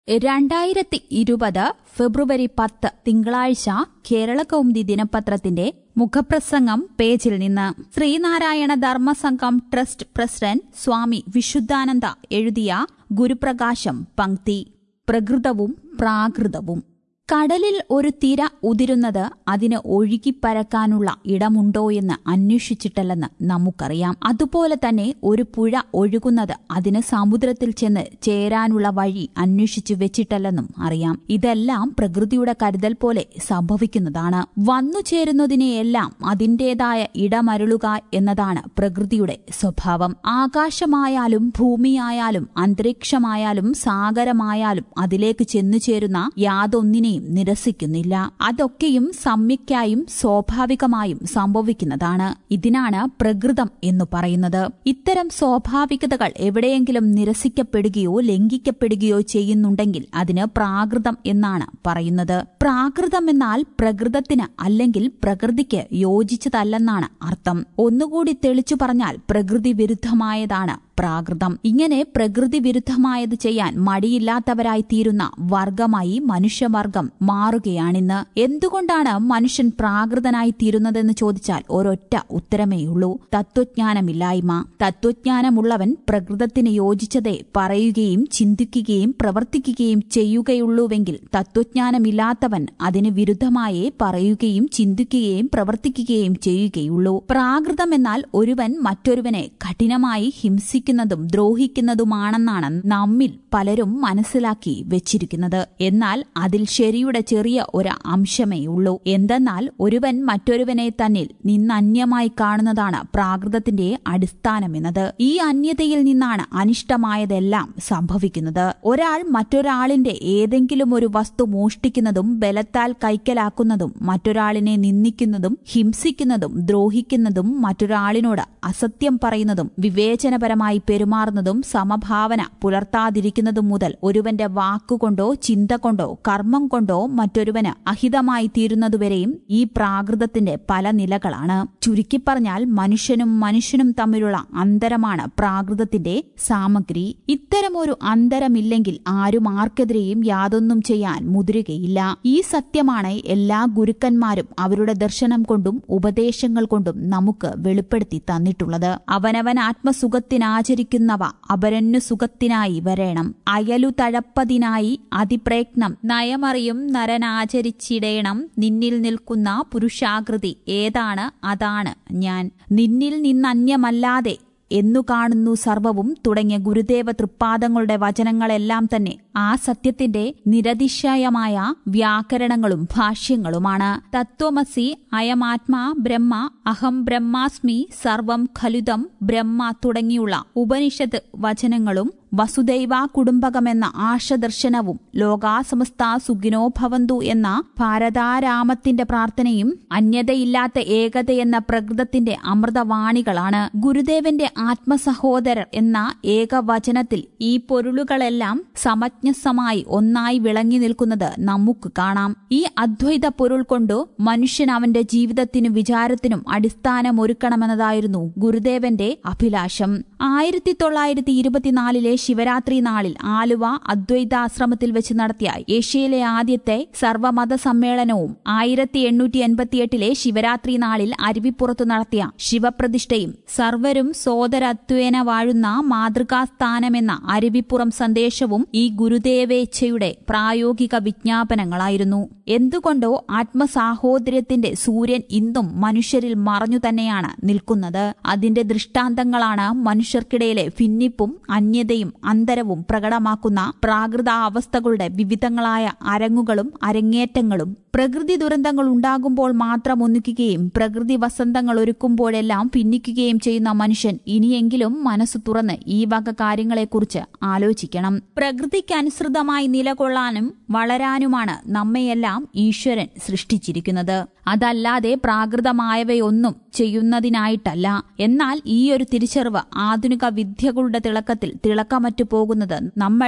രണ്ടായിരത്തി ഇരുപത് ഫെബ്രുവരി പത്ത് തിങ്കളാഴ്ച കേരളകൗമുദി ദിനപത്രത്തിന്റെ മുഖപ്രസംഗം പേജിൽ നിന്ന് ശ്രീനാരായണ ധർമ്മസംഘം ട്രസ്റ്റ് പ്രസിഡന്റ് സ്വാമി വിശുദ്ധാനന്ദ എഴുതിയ ഗുരുപ്രകാശം പങ്ക്തി പ്രകൃതവും പ്രാകൃതവും കടലിൽ ഒരു തിര ഉതിരുന്നത് അതിന് ഒഴുകിപ്പരക്കാനുള്ള ഇടമുണ്ടോയെന്ന് അന്വേഷിച്ചിട്ടല്ലെന്ന് നമുക്കറിയാം അതുപോലെ തന്നെ ഒരു പുഴ ഒഴുകുന്നത് അതിന് സമുദ്രത്തിൽ ചെന്ന് ചേരാനുള്ള വഴി അന്വേഷിച്ചു വെച്ചിട്ടല്ലെന്നും അറിയാം ഇതെല്ലാം പ്രകൃതിയുടെ കരുതൽ പോലെ സംഭവിക്കുന്നതാണ് വന്നു ചേരുന്നതിനെയെല്ലാം അതിന്റേതായ ഇടമരുളുക എന്നതാണ് പ്രകൃതിയുടെ സ്വഭാവം ആകാശമായാലും ഭൂമിയായാലും അന്തരീക്ഷമായാലും സാഗരമായാലും അതിലേക്ക് ചെന്നു ചേരുന്ന യാതൊന്നിനെയും നിരസിക്കുന്നില്ല അതൊക്കെയും സമ്യക്കായും സ്വാഭാവികമായും സംഭവിക്കുന്നതാണ് ഇതിനാണ് പ്രകൃതം എന്നു പറയുന്നത് ഇത്തരം സ്വാഭാവികതകൾ എവിടെയെങ്കിലും നിരസിക്കപ്പെടുകയോ ലംഘിക്കപ്പെടുകയോ ചെയ്യുന്നുണ്ടെങ്കിൽ അതിന് പ്രാകൃതം എന്നാണ് പറയുന്നത് പ്രാകൃതം എന്നാൽ പ്രകൃതത്തിന് അല്ലെങ്കിൽ പ്രകൃതിക്ക് യോജിച്ചതല്ലെന്നാണ് അർത്ഥം ഒന്നുകൂടി തെളിച്ചു പറഞ്ഞാൽ പ്രകൃതി വിരുദ്ധമായതാണ് പ്രാകൃതം ഇങ്ങനെ പ്രകൃതി വിരുദ്ധമായത് ചെയ്യാൻ മടിയില്ലാത്തവരായി തീരുന്ന വർഗമായി മനുഷ്യവർഗം മാറുകയാണിന്ന് എന്തുകൊണ്ടാണ് മനുഷ്യൻ പ്രാകൃതനായി തീരുന്നതെന്ന് ചോദിച്ചാൽ ഒരൊറ്റ ഉത്തരമേയുള്ളൂ തത്വജ്ഞാനമില്ലായ്മ തത്വജ്ഞാനമുള്ളവൻ പ്രകൃതത്തിന് യോജിച്ചതേ പറയുകയും ചിന്തിക്കുകയും പ്രവർത്തിക്കുകയും ചെയ്യുകയുള്ളൂവെങ്കിൽ തത്വജ്ഞാനമില്ലാത്തവൻ അതിന് വിരുദ്ധമായേ പറയുകയും ചിന്തിക്കുകയും പ്രവർത്തിക്കുകയും ചെയ്യുകയുള്ളൂ പ്രാകൃതം എന്നാൽ ഒരുവൻ മറ്റൊരുവനെ കഠിനമായി ഹിംസിക്കുന്നതും ദ്രോഹിക്കുന്നതുമാണെന്നാണ് നമ്മിൽ പലരും മനസ്സിലാക്കി വെച്ചിരിക്കുന്നത് എന്നാൽ അതിൽ ശരിയുടെ ചെറിയ ഒരു അംശമേ എന്തെന്നാൽ ഒരുവൻ മറ്റൊരുവനെ തന്നിൽ നിന്നന്യമായി കാണുന്നതാണ് പ്രാകൃതത്തിന്റെ അടിസ്ഥാനമെന്നത് ഈ അന്യതയിൽ നിന്നാണ് അനിഷ്ടമായതെല്ലാം സംഭവിക്കുന്നത് ഒരാൾ മറ്റൊരാളിന്റെ ഏതെങ്കിലും ഒരു വസ്തു മോഷ്ടിക്കുന്നതും ബലത്താൽ കൈക്കലാക്കുന്നതും മറ്റൊരാളിനെ നിന്ദിക്കുന്നതും ഹിംസിക്കുന്നതും ദ്രോഹിക്കുന്നതും മറ്റൊരാളിനോട് അസത്യം പറയുന്നതും വിവേചനപരമായി പെരുമാറുന്നതും സമഭാവന പുലർത്താതിരിക്കുന്നതും മുതൽ ഒരുവന്റെ വാക്കുകൊണ്ടോ ചിന്ത കൊണ്ടോ കർമ്മം കൊണ്ടോ മറ്റൊരുവന് അഹിതമായി തീരുന്നതുവരെയും ഈ പ്രാകൃതത്തിന്റെ പല നിലകളാണ് ചുരുക്കിപ്പറഞ്ഞാൽ മനുഷ്യനും മനുഷ്യനും തമ്മിലുള്ള അന്തരമാണ് പ്രാകൃതത്തിന്റെ സാമഗ്രി ഇത്തരമൊരു അന്തരമില്ലെങ്കിൽ ആരും ആർക്കെതിരെയും യാതൊന്നും ചെയ്യാൻ മുതിരുകയില്ല ഈ സത്യമാണ് എല്ലാ ഗുരുക്കന്മാരും അവരുടെ ദർശനം കൊണ്ടും ഉപദേശങ്ങൾ കൊണ്ടും നമുക്ക് വെളിപ്പെടുത്തി തന്നിട്ടുള്ളത് അവനവൻ ആത്മസുഖത്തിനാചരിക്കുന്നവ അപരന്നു സുഖത്തിനായി വരേണം അയലു തഴപ്പതിനായി അതിപ്രയത്നം നയമറിയും നരനാചരിച്ചിടേണം നിന്നിൽ നിൽക്കുന്ന പുരുഷാകൃതി ഏതാണ് അതാണ് ഞാൻ നിന്നിൽ നിന്നന്യമല്ലാതെ എന്നു കാണുന്നു സർവവും തുടങ്ങിയ ഗുരുദേവ തൃപ്പാദങ്ങളുടെ വചനങ്ങളെല്ലാം തന്നെ ആ സത്യത്തിന്റെ നിരതിശയമായ വ്യാകരണങ്ങളും ഭാഷ്യങ്ങളുമാണ് തത്വമസി അയമാത്മാ ബ്രഹ്മ അഹം ബ്രഹ്മാസ്മി സർവം ഖലുതം ബ്രഹ്മ തുടങ്ങിയുള്ള ഉപനിഷത്ത് വചനങ്ങളും വസുദൈവ കുടുംബകമെന്ന ആശദർശനവും ലോകാസമസ്ത സുഖിനോ ഭവന്തു എന്ന ഭാരതാരാമത്തിന്റെ പ്രാർത്ഥനയും അന്യതയില്ലാത്ത ഏകതയെന്ന പ്രകൃതത്തിന്റെ അമൃതവാണികളാണ് ഗുരുദേവന്റെ ആത്മസഹോദരർ എന്ന ഏകവചനത്തിൽ ഈ പൊരുളുകളെല്ലാം സമജ്ഞസമായി ഒന്നായി വിളങ്ങി നിൽക്കുന്നത് നമുക്ക് കാണാം ഈ അദ്വൈത പൊരുൾ കൊണ്ടു മനുഷ്യൻ അവന്റെ ജീവിതത്തിനും വിചാരത്തിനും അടിസ്ഥാനമൊരുക്കണമെന്നതായിരുന്നു ഗുരുദേവന്റെ അഭിലാഷം ആയിരത്തി തൊള്ളായിരത്തി ഇരുപത്തിനാലിലെ ശിവരാത്രി നാളിൽ ആലുവ അദ്വൈതാശ്രമത്തിൽ വെച്ച് നടത്തിയ ഏഷ്യയിലെ ആദ്യത്തെ സർവമത സമ്മേളനവും ആയിരത്തി എണ്ണൂറ്റി എൺപത്തിയെട്ടിലെ ശിവരാത്രി നാളിൽ അരുവിപ്പുറത്തു നടത്തിയ ശിവപ്രതിഷ്ഠയും സർവരും സോദരത്വേന വാഴുന്ന മാതൃകാസ്ഥാനമെന്ന അരുവിപ്പുറം സന്ദേശവും ഈ ഗുരുദേവേച്ഛയുടെ പ്രായോഗിക വിജ്ഞാപനങ്ങളായിരുന്നു എന്തുകൊണ്ടോ ആത്മസാഹോദര്യത്തിന്റെ സൂര്യൻ ഇന്നും മനുഷ്യരിൽ മറഞ്ഞു തന്നെയാണ് നിൽക്കുന്നത് അതിന്റെ ദൃഷ്ടാന്തങ്ങളാണ് മനുഷ്യർക്കിടയിലെ ഭിന്നിപ്പും അന്യതയും അന്തരവും പ്രകടമാക്കുന്ന പ്രാകൃതാവസ്ഥകളുടെ വിവിധങ്ങളായ അരങ്ങുകളും അരങ്ങേറ്റങ്ങളും പ്രകൃതി ദുരന്തങ്ങൾ ഉണ്ടാകുമ്പോൾ മാത്രം ഒന്നിക്കുകയും പ്രകൃതി വസന്തങ്ങൾ ഒരുക്കുമ്പോഴെല്ലാം ഭിന്നിക്കുകയും ചെയ്യുന്ന മനുഷ്യൻ ഇനിയെങ്കിലും മനസ്സ് തുറന്ന് ഈ വക കാര്യങ്ങളെക്കുറിച്ച് ആലോചിക്കണം പ്രകൃതിക്കനുസൃതമായി നിലകൊള്ളാനും വളരാനുമാണ് നമ്മയെല്ലാം ഈശ്വരൻ സൃഷ്ടിച്ചിരിക്കുന്നത് അതല്ലാതെ പ്രാകൃതമായവയൊന്നും ചെയ്യുന്നതിനായിട്ടല്ല എന്നാൽ ഈ ഒരു തിരിച്ചറിവ് ആധുനിക വിദ്യകളുടെ തിളക്കത്തിൽ തിളക്കമറ്റു പോകുന്നത് നമ്മൾ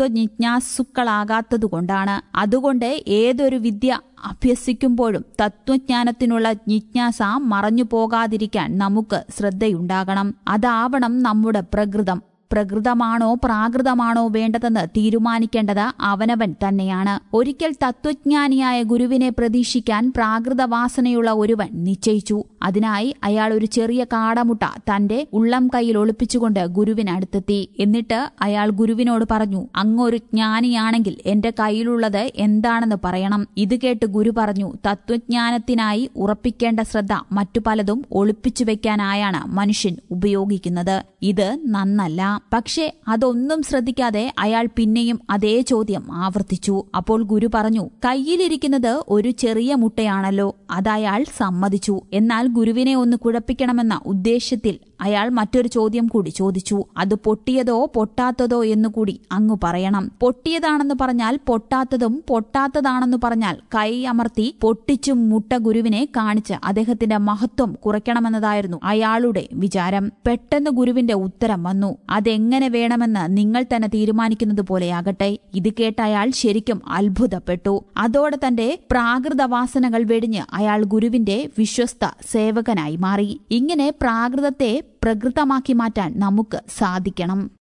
തത്വജിജ്ഞാസുക്കളാകാത്തതുകൊണ്ടാണ് അതുകൊണ്ട് ഏതൊരു വിദ്യ അഭ്യസിക്കുമ്പോഴും തത്വജ്ഞാനത്തിനുള്ള ജിജ്ഞാസ മറഞ്ഞു പോകാതിരിക്കാൻ നമുക്ക് ശ്രദ്ധയുണ്ടാകണം അതാവണം നമ്മുടെ പ്രകൃതം പ്രകൃതമാണോ പ്രാകൃതമാണോ വേണ്ടതെന്ന് തീരുമാനിക്കേണ്ടത് അവനവൻ തന്നെയാണ് ഒരിക്കൽ തത്വജ്ഞാനിയായ ഗുരുവിനെ പ്രതീക്ഷിക്കാൻ പ്രാകൃതവാസനയുള്ള ഒരുവൻ നിശ്ചയിച്ചു അതിനായി അയാൾ ഒരു ചെറിയ കാടമുട്ട തന്റെ ഉള്ളം കൈയിൽ ഒളിപ്പിച്ചുകൊണ്ട് ഗുരുവിനടുത്തെത്തി എന്നിട്ട് അയാൾ ഗുരുവിനോട് പറഞ്ഞു അങ്ങൊരു ജ്ഞാനിയാണെങ്കിൽ എന്റെ കയ്യിലുള്ളത് എന്താണെന്ന് പറയണം ഇത് കേട്ട് ഗുരു പറഞ്ഞു തത്വജ്ഞാനത്തിനായി ഉറപ്പിക്കേണ്ട ശ്രദ്ധ മറ്റു പലതും ഒളിപ്പിച്ചു വെക്കാനായാണ് മനുഷ്യൻ ഉപയോഗിക്കുന്നത് ഇത് നന്നല്ല പക്ഷേ അതൊന്നും ശ്രദ്ധിക്കാതെ അയാൾ പിന്നെയും അതേ ചോദ്യം ആവർത്തിച്ചു അപ്പോൾ ഗുരു പറഞ്ഞു കയ്യിലിരിക്കുന്നത് ഒരു ചെറിയ മുട്ടയാണല്ലോ അതയാൾ സമ്മതിച്ചു എന്നാൽ ഗുരുവിനെ ഒന്ന് കുഴപ്പിക്കണമെന്ന ഉദ്ദേശ്യത്തിൽ അയാൾ മറ്റൊരു ചോദ്യം കൂടി ചോദിച്ചു അത് പൊട്ടിയതോ പൊട്ടാത്തതോ എന്നുകൂടി അങ്ങു പറയണം പൊട്ടിയതാണെന്ന് പറഞ്ഞാൽ പൊട്ടാത്തതും പൊട്ടാത്തതാണെന്ന് പറഞ്ഞാൽ കൈ അമർത്തി പൊട്ടിച്ചും മുട്ട ഗുരുവിനെ കാണിച്ച് അദ്ദേഹത്തിന്റെ മഹത്വം കുറയ്ക്കണമെന്നതായിരുന്നു അയാളുടെ വിചാരം പെട്ടെന്ന് ഗുരുവിന്റെ ഉത്തരം വന്നു അതെങ്ങനെ വേണമെന്ന് നിങ്ങൾ തന്നെ തീരുമാനിക്കുന്നത് പോലെയാകട്ടെ ഇത് കേട്ട അയാൾ ശരിക്കും അത്ഭുതപ്പെട്ടു അതോടെ തന്റെ പ്രാകൃത വാസനകൾ വെടിഞ്ഞ് അയാൾ ഗുരുവിന്റെ വിശ്വസ്ത സേവകനായി മാറി ഇങ്ങനെ പ്രാകൃതത്തെ പ്രകൃതമാക്കി മാറ്റാൻ നമുക്ക് സാധിക്കണം